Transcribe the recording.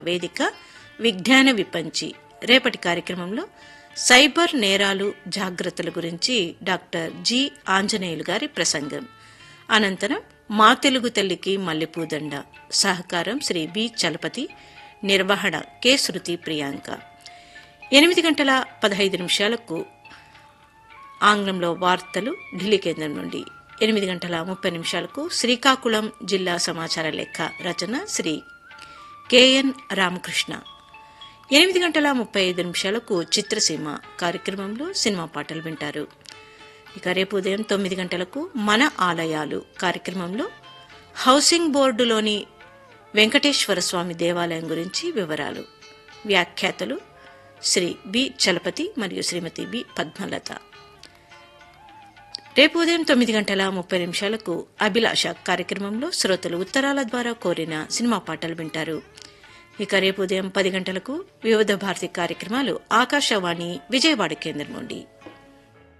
వేదిక విజ్ఞాన విపంచి రేపటి కార్యక్రమంలో సైబర్ నేరాలు జాగ్రత్తల గురించి డాక్టర్ జి ఆంజనేయులు గారి ప్రసంగం అనంతరం మా తెలుగు తల్లికి మల్లెపూదండ సహకారం శ్రీ బి చలపతి నిర్వహణ కె శృతి ప్రియాంక ఎనిమిది గంటల పదహైదు నిమిషాలకు ఆంగ్లంలో వార్తలు ఢిల్లీ కేంద్రం నుండి ఎనిమిది గంటల ముప్పై నిమిషాలకు శ్రీకాకుళం జిల్లా సమాచార లెక్క రచన శ్రీ కెఎన్ రామకృష్ణ ఎనిమిది గంటల ముప్పై ఐదు నిమిషాలకు చిత్రసీమ కార్యక్రమంలో సినిమా పాటలు వింటారు ఇక రేపు ఉదయం తొమ్మిది గంటలకు మన ఆలయాలు కార్యక్రమంలో హౌసింగ్ బోర్డులోని వెంకటేశ్వర స్వామి దేవాలయం గురించి వివరాలు వ్యాఖ్యాతలు శ్రీ బి చలపతి మరియు శ్రీమతి బి పద్మలత రేపు ఉదయం తొమ్మిది గంటల ముప్పై నిమిషాలకు అభిలాష కార్యక్రమంలో శ్రోతలు ఉత్తరాల ద్వారా కోరిన సినిమా పాటలు వింటారు ఇక రేపు ఉదయం పది గంటలకు వివిధ భారతి కార్యక్రమాలు ఆకాశవాణి విజయవాడ కేంద్రం నుండి